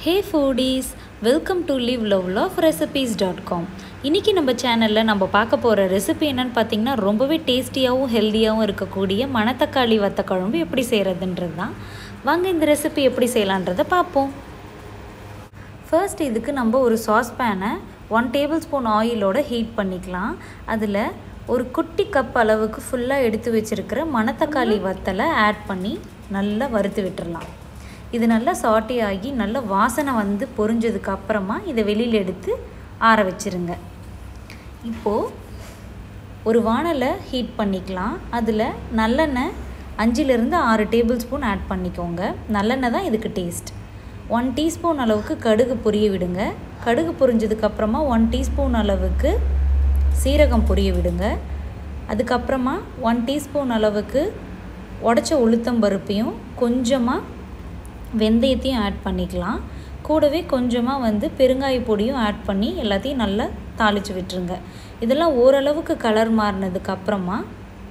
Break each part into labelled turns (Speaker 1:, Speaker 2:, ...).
Speaker 1: hey foodies welcome to live love of recipes dot com இன்றைக்கி நம்ம சேனலில் நம்ம பார்க்க போகிற ரெசிபி என்னன்னு பார்த்தீங்கன்னா ரொம்பவே டேஸ்டியாகவும் ஹெல்த்தியாகவும் இருக்கக்கூடிய மணத்தக்காளி வத்த குழம்பு எப்படி செய்கிறதுன்றது தான் வாங்க இந்த ரெசிபி எப்படி செய்யலான்றதை பார்ப்போம் ஃபர்ஸ்ட் இதுக்கு நம்ம ஒரு சாஸ் பேனை ஒன் டேபிள் ஸ்பூன் ஆயிலோட ஹீட் பண்ணிக்கலாம் அதில் ஒரு குட்டி கப் அளவுக்கு ஃபுல்லாக எடுத்து வச்சுருக்கிற மணத்தக்காளி வத்தலை ஆட் பண்ணி நல்லா வறுத்து விட்டுறலாம் இது நல்லா சாட்டி ஆகி நல்ல வாசனை வந்து பொரிஞ்சதுக்கு அப்புறமா இதை வெளியில் எடுத்து ஆற வச்சுருங்க இப்போது ஒரு வானலை ஹீட் பண்ணிக்கலாம் அதில் நல்லெண்ணெய் அஞ்சுலேருந்து ஆறு டேபிள் ஸ்பூன் ஆட் பண்ணிக்கோங்க நல்லெண்ணெய் தான் இதுக்கு டேஸ்ட் ஒன் டீஸ்பூன் அளவுக்கு கடுகு பொரிய விடுங்க கடுகு பொரிஞ்சதுக்கப்புறமா ஒன் டீஸ்பூன் அளவுக்கு சீரகம் பொரிய விடுங்க அதுக்கப்புறமா ஒன் டீஸ்பூன் அளவுக்கு உடச்ச உளுத்தம்பருப்பையும் கொஞ்சமாக வெந்தயத்தையும் ஆட் பண்ணிக்கலாம் கூடவே கொஞ்சமாக வந்து பெருங்காய பொடியும் ஆட் பண்ணி எல்லாத்தையும் நல்லா தாளித்து விட்டுருங்க இதெல்லாம் ஓரளவுக்கு கலர் மாறினதுக்கு அப்புறமா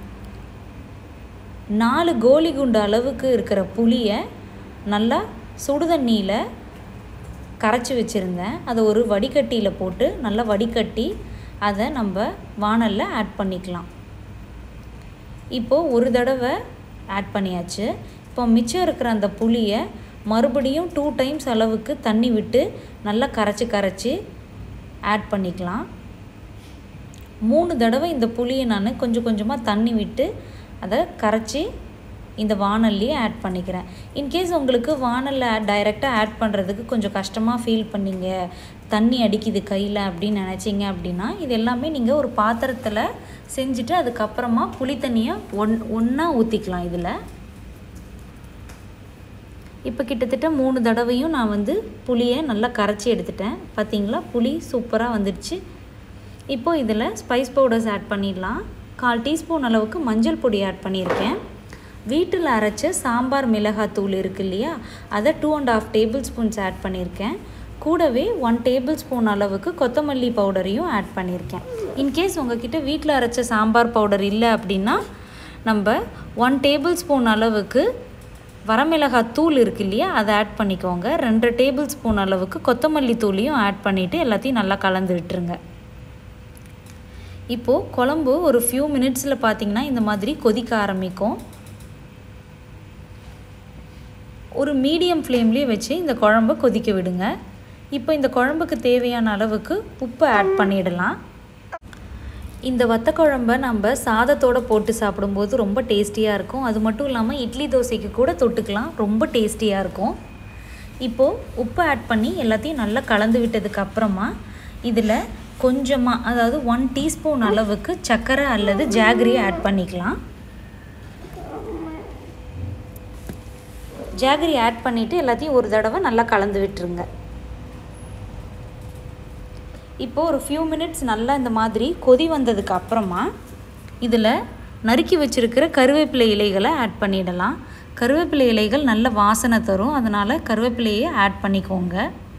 Speaker 1: நாலு கோலி குண்டு அளவுக்கு இருக்கிற புளியை நல்லா சுடுதண்ணியில் கரைச்சி வச்சுருந்தேன் அதை ஒரு வடிகட்டியில் போட்டு நல்லா வடிகட்டி அதை நம்ம வானலில் ஆட் பண்ணிக்கலாம் இப்போது ஒரு தடவை ஆட் பண்ணியாச்சு இப்போ மிச்சம் இருக்கிற அந்த புளியை மறுபடியும் டூ டைம்ஸ் அளவுக்கு தண்ணி விட்டு நல்லா கரைச்சி கரைச்சி ஆட் பண்ணிக்கலாம் மூணு தடவை இந்த புளியை நான் கொஞ்சம் கொஞ்சமாக தண்ணி விட்டு அதை கரைச்சி இந்த வானல்லையே ஆட் பண்ணிக்கிறேன் இன்கேஸ் உங்களுக்கு வானலில் டைரெக்டாக ஆட் பண்ணுறதுக்கு கொஞ்சம் கஷ்டமாக ஃபீல் பண்ணீங்க தண்ணி அடிக்குது கையில் அப்படின்னு நினச்சிங்க அப்படின்னா இது எல்லாமே நீங்கள் ஒரு பாத்திரத்தில் செஞ்சுட்டு அதுக்கப்புறமா புளி தண்ணியை ஒன் ஒன்றா ஊற்றிக்கலாம் இதில் இப்போ கிட்டத்தட்ட மூணு தடவையும் நான் வந்து புளியை நல்லா கரைச்சி எடுத்துட்டேன் பார்த்தீங்களா புளி சூப்பராக வந்துடுச்சு இப்போது இதில் ஸ்பைஸ் பவுடர்ஸ் ஆட் பண்ணிடலாம் கால் டீஸ்பூன் அளவுக்கு மஞ்சள் பொடி ஆட் பண்ணியிருக்கேன் வீட்டில் அரைச்ச சாம்பார் மிளகாத்தூள் இருக்கு இல்லையா அதை two and half tablespoons add பண்ணியிருக்கேன் கூடவே ஒன் டேபிள் ஸ்பூன் அளவுக்கு கொத்தமல்லி பவுடரையும் ஆட் பண்ணியிருக்கேன் இன்கேஸ் உங்ககிட்ட வீட்டில் அரைச்ச சாம்பார் பவுடர் இல்லை அப்படின்னா நம்ம ஒன் டேபிள் ஸ்பூன் அளவுக்கு வரமிளகாய் தூள் இருக்கு இல்லையா அதை ஆட் பண்ணிக்கோங்க ரெண்டு டேபிள் ஸ்பூன் அளவுக்கு கொத்தமல்லி தூளையும் ஆட் பண்ணிவிட்டு எல்லாத்தையும் நல்லா கலந்து விட்டுருங்க இப்போது குழம்பு ஒரு ஃபியூ மினிட்ஸில் பார்த்தீங்கன்னா இந்த மாதிரி கொதிக்க ஆரம்பிக்கும் ஒரு மீடியம் ஃப்ளேம்லேயே வச்சு இந்த குழம்பு கொதிக்க விடுங்க இப்போ இந்த குழம்புக்கு தேவையான அளவுக்கு உப்பு ஆட் பண்ணிடலாம் இந்த வத்த குழம்ப நம்ம சாதத்தோடு போட்டு சாப்பிடும்போது ரொம்ப டேஸ்டியாக இருக்கும் அது மட்டும் இல்லாமல் இட்லி தோசைக்கு கூட தொட்டுக்கலாம் ரொம்ப டேஸ்டியாக இருக்கும் இப்போது உப்பு ஆட் பண்ணி எல்லாத்தையும் நல்லா கலந்து விட்டதுக்கு அப்புறமா இதில் கொஞ்சமாக அதாவது ஒன் டீஸ்பூன் அளவுக்கு சர்க்கரை அல்லது ஜாகரியை ஆட் பண்ணிக்கலாம் ஜாகரி ஆட் பண்ணிவிட்டு எல்லாத்தையும் ஒரு தடவை நல்லா கலந்து விட்டுருங்க இப்போது ஒரு ஃபியூ மினிட்ஸ் நல்லா இந்த மாதிரி கொதி வந்ததுக்கு அப்புறமா இதில் நறுக்கி வச்சுருக்கிற கருவேப்பிலை இலைகளை ஆட் பண்ணிடலாம் கருவேப்பிலை இலைகள் நல்ல வாசனை தரும் அதனால் கருவேப்பிலையை ஆட் பண்ணிக்கோங்க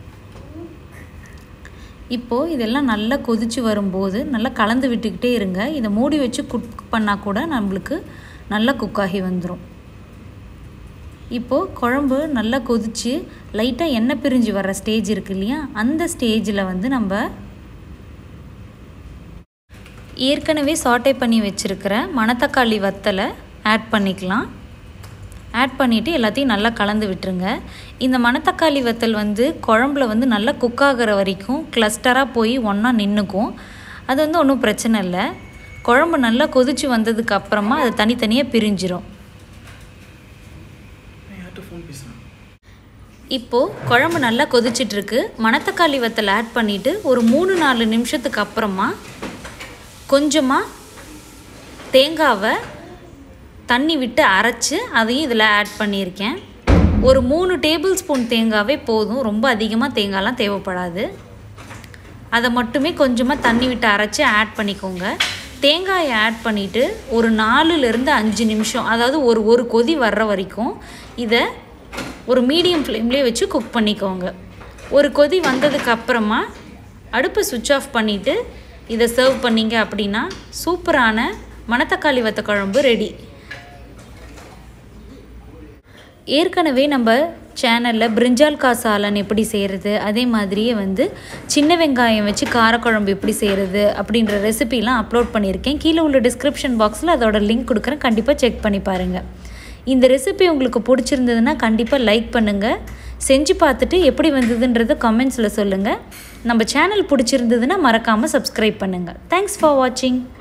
Speaker 1: இப்போது இதெல்லாம் நல்லா கொதித்து வரும்போது நல்லா கலந்து விட்டுக்கிட்டே இருங்க இதை மூடி வச்சு குக் பண்ணால் கூட நம்மளுக்கு நல்லா குக்காகி வந்துடும் இப்போது குழம்பு நல்லா கொதித்து லைட்டாக எண்ணெய் பிரிஞ்சு வர ஸ்டேஜ் இருக்கு இல்லையா அந்த ஸ்டேஜில் வந்து நம்ம ஏற்கனவே சாட்டை பண்ணி வச்சுருக்கிற மணத்தக்காளி வத்தலை ஆட் பண்ணிக்கலாம் ஆட் பண்ணிவிட்டு எல்லாத்தையும் நல்லா கலந்து விட்டுருங்க இந்த மணத்தக்காளி வத்தல் வந்து குழம்புல வந்து நல்லா குக் ஆகிற வரைக்கும் கிளஸ்டராக போய் ஒன்றா நின்றுக்கும் அது வந்து ஒன்றும் பிரச்சனை இல்லை குழம்பு நல்லா கொதித்து வந்ததுக்கு அப்புறமா அது தனித்தனியாக பிரிஞ்சிரும் இப்போது குழம்பு நல்லா கொதிச்சிட்ருக்கு மணத்தக்காளி வத்தல் ஆட் பண்ணிவிட்டு ஒரு மூணு நாலு நிமிஷத்துக்கு அப்புறமா கொஞ்சமாக தேங்காவை தண்ணி விட்டு அரைச்சி அதையும் இதில் ஆட் பண்ணியிருக்கேன் ஒரு மூணு டேபிள் ஸ்பூன் தேங்காவே போதும் ரொம்ப அதிகமாக தேங்காய்லாம் தேவைப்படாது அதை மட்டுமே கொஞ்சமாக தண்ணி விட்டு அரைச்சி ஆட் பண்ணிக்கோங்க தேங்காயை ஆட் பண்ணிவிட்டு ஒரு நாலுலேருந்து அஞ்சு நிமிஷம் அதாவது ஒரு ஒரு கொதி வர்ற வரைக்கும் இதை ஒரு மீடியம் ஃப்ளேம்லேயே வச்சு குக் பண்ணிக்கோங்க ஒரு கொதி வந்ததுக்கு அப்புறமா அடுப்பை சுவிட்ச் ஆஃப் பண்ணிவிட்டு இதை சர்வ் பண்ணிங்க அப்படின்னா சூப்பரான மணத்தக்காளி வத்த குழம்பு ரெடி ஏற்கனவே நம்ம சேனலில் பிரிஞ்சால் காசாலன் எப்படி செய்கிறது அதே மாதிரியே வந்து சின்ன வெங்காயம் வச்சு காரக்குழம்பு எப்படி செய்கிறது அப்படின்ற ரெசிபிலாம் அப்லோட் பண்ணியிருக்கேன் கீழே உள்ள டிஸ்கிரிப்ஷன் பாக்ஸில் அதோட லிங்க் கொடுக்குறேன் கண்டிப்பாக செக் பண்ணி பாருங்கள் இந்த ரெசிபி உங்களுக்கு பிடிச்சிருந்ததுன்னா கண்டிப்பாக லைக் பண்ணுங்கள் செஞ்சு பார்த்துட்டு எப்படி வந்ததுன்றதை கமெண்ட்ஸில் சொல்லுங்கள் நம்ம சேனல் பிடிச்சிருந்ததுன்னா மறக்காமல் சப்ஸ்கிரைப் பண்ணுங்கள் தேங்க்ஸ் ஃபார் வாட்சிங்